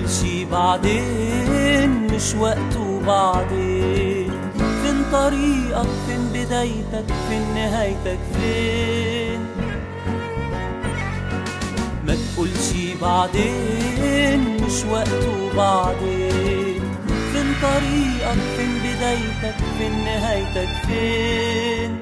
تقولش بعدين مش وقته بعدين فين طريقك فين بدايتك فين نهايتك فين ما تقولش بعدين مش وقته بعدين فين طريقك فين بدايتك فين نهايتك فين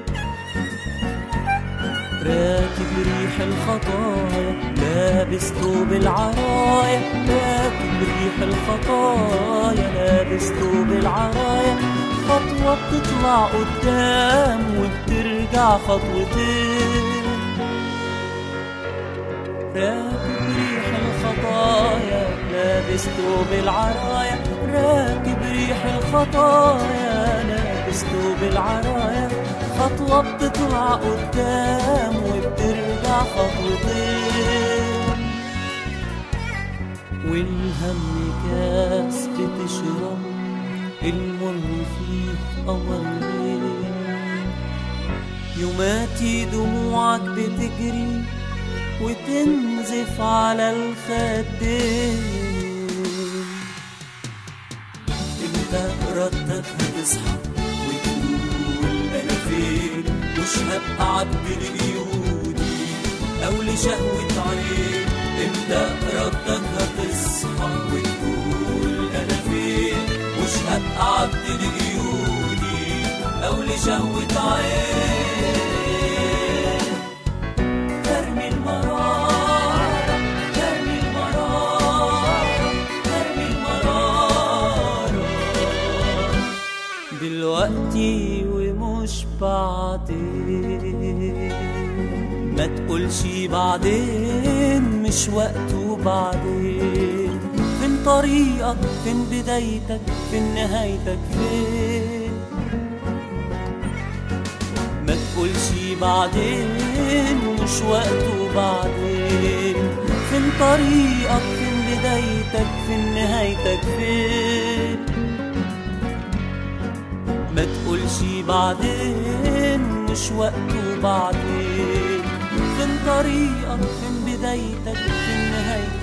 راكب ريح الخطايا لابس ثوب العرايا راكب ريح الخطايا لابس ثوب العرايا خطوة بتطلع قدام وبترجع خطوتين راكب ريح الخطايا لابس ثوب العرايا راكب ريح الخطايا لابس ثوب العرايا خطوة بتطلع قدام وبترجع خطوتين والهم كاس بتشرب المر فيه قمر الليل يوماتي دموعك بتجري وتنزف على الخدين انت ارادتك هتصحى وتقول انا فين مش هبقى عبد لجيودي او لشهوة عين انت ارادتك هتصحى وتقول انا فين مش هبقى عبد لجيودي او لشهوة عين ترمي المرارة ترمي المرارة ترمي المرارة دلوقتي ومش بعدين ما تقولش بعدين مش وقته بعدين فين طريقك فين بدايتك فين نهايتك فين ما تقولش بعدين مش وقته بعدين فين طريقك فين بدايتك فين نهايتك فين ما تقولش بعدين مش وقته بعدين فين طريقك فين بدايتك فين نهايتك